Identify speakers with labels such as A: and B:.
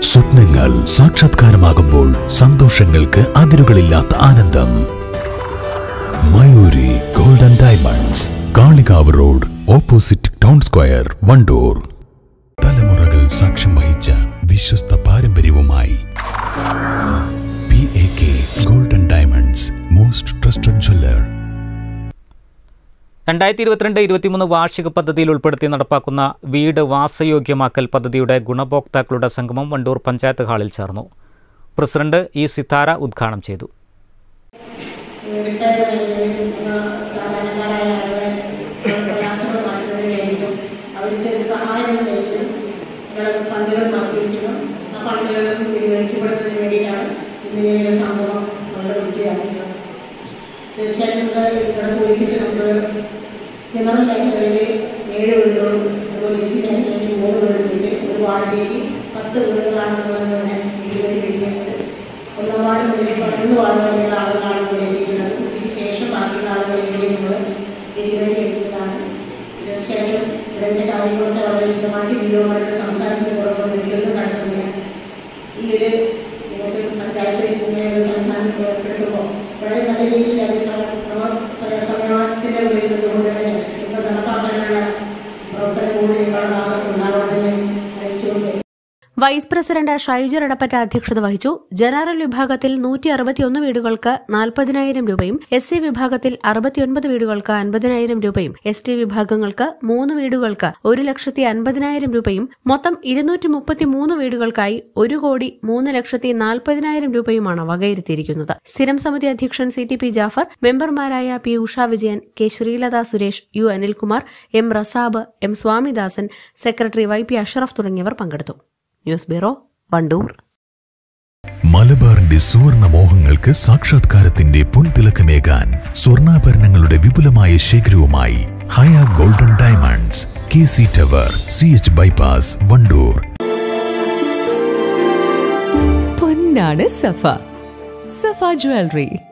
A: സ്വപ്നങ്ങൾ സാക്ഷാത്കാരമാകുമ്പോൾ സന്തോഷങ്ങൾക്ക് അതിരുകളില്ലാത്ത ആനന്ദം Mayoori golden diamonds Kalikavu road opposite town square Wandoor തലമുറകൾ സാക്ഷ്യം വഹിച്ച വിശ്വസ്ത പാരമ്പര്യവുമായി P A K golden diamonds most trusted jeweller
B: രണ്ടായിരത്തി ഇരുപത്തിരണ്ട് ഇരുപത്തിമൂന്ന് വാർഷിക പദ്ധതിയിൽ ഉൾപ്പെടുത്തി നടപ്പാക്കുന്ന വീട് വാസയോഗ്യമാക്കൽ പദ്ധതിയുടെ ഗുണഭോക്താക്കളുടെ സംഗമം വണ്ടൂർ പഞ്ചായത്ത് ഹാളിൽ ചേർന്നു പ്രസിഡന്റ് ഇ സിത്താര ഉദ്ഘാടനം ചെയ്തു
C: സാധാരണക്കാരായ ആളുകളെ പ്രയാസങ്ങൾ മാറ്റുന്നതിന് വേണ്ടിയിട്ടും അവർക്ക് സഹായം നൽകുന്നു ഞങ്ങൾ ഫണ്ടുകൾ മാറ്റിയിരിക്കുന്നു ആ ഫണ്ടുകൾ വിനിയോഗിക്കപ്പെടുന്നതിന് വേണ്ടിയിട്ടാണ് ഇന്നിങ്ങനെ സംഭവം നമ്മൾ വിളിച്ചതാക്കുന്നത് തീർച്ചയായിട്ടും ഇത് ഇവിടെ സൂചിപ്പിച്ച് നമുക്ക് ജനറൽ മേഖലയിൽ ഏഴ് വീടുകളും അതുപോലെ എസ് സി മേഖലയിൽ മൂന്ന് വീടും വെച്ച് ഒരു വാർഡിലേക്ക് പത്ത് വീടുകളാണ് നമ്മൾ തന്നെ വീടുകളിൽ വയ്ക്കുന്നത് ഒന്നാം വാർഡ് മുതൽ പതിനൊന്ന് വാർഡ് വരെയുള്ള ആളുകളാണ് ഇവിടെ എത്തിക്കുന്നത് ഉച്ചയ്ക്ക് ശേഷം ബാക്കിയുള്ള ആളുകളിലേക്ക് നമ്മൾ ഡെലിവറി എത്തുന്നതാണ് തീർച്ചയായിട്ടും ഇതിൻ്റെ കാര്യങ്ങളൊക്കെ വളരെ വിശദമാക്കി വീഡിയോമാരുടെ സംസാരത്തിന് പുറമെ ഒരിക്കലും നടത്തുന്നില്ല ഈ ഒരു നിങ്ങൾക്ക് പഞ്ചായത്ത് ഇങ്ങനെയുള്ള സംവിധാനം ഏർപ്പെടുത്തുമ്പോൾ വളരെ നല്ല രീതിയിൽ അത് സമയത്തിന് വരുന്നത് കൊണ്ട് തന്നെ ഇന്ന് നടപ്പാക്കാനുള്ള പ്രവർത്തനം കൂടി നിങ്ങളുടെ ഭാഗത്ത് ഉണ്ടാവണമെന്ന് അറിയിച്ചുകൊണ്ട്
D: വൈസ് പ്രസിഡന്റ് ഷൈജർ എടപ്പറ്റ അധ്യക്ഷത വഹിച്ചു ജനറൽ വിഭാഗത്തിൽ നൂറ്റി അറുപത്തിയൊന്ന് വീടുകൾക്ക് നാൽപ്പതിനായിരം രൂപയും എസ് സി വിഭാഗത്തിൽ അറുപത്തിയൊൻപത് വീടുകൾക്ക് അൻപതിനായിരം രൂപയും എസ് ടി വിഭാഗങ്ങൾക്ക് മൂന്ന് വീടുകൾക്ക് ഒരു ലക്ഷത്തി അൻപതിനായിരം രൂപയും മൊത്തം ഇരുന്നൂറ്റി മുപ്പത്തിമൂന്ന് വീടുകൾക്കായി ഒരു കോടി മൂന്ന് ലക്ഷത്തി നാൽപ്പതിനായിരം രൂപയുമാണ് വകയിരുത്തിയിരിക്കുന്നത് സ്ഥിരം സമിതി അധ്യക്ഷൻ സി ടി പി ജാഫർ മെമ്പർമാരായ P Usha Vijayan K Sreelatha Suresh U Anilkumar M Rasab M Swamidasan secretary Y P Ashraf തുടങ്ങിയവർ പങ്കെടുത്തു ന്യൂസ് ബ്യൂറോ വണ്ടൂർ
A: മലബാറിന്റെ സുവർണ മോഹങ്ങൾക്ക് സാക്ഷാത്കാരത്തിന്റെ പൊൻതിളക്കമേകാൻ സ്വർണ്ണാഭരണങ്ങളുടെ വിപുലമായ ശേഖരവുമായി Haya golden diamonds K C tower C H bypass Wandoor
E: പൊന്നാണ് സഫ സഫ ജ്വല്ലറി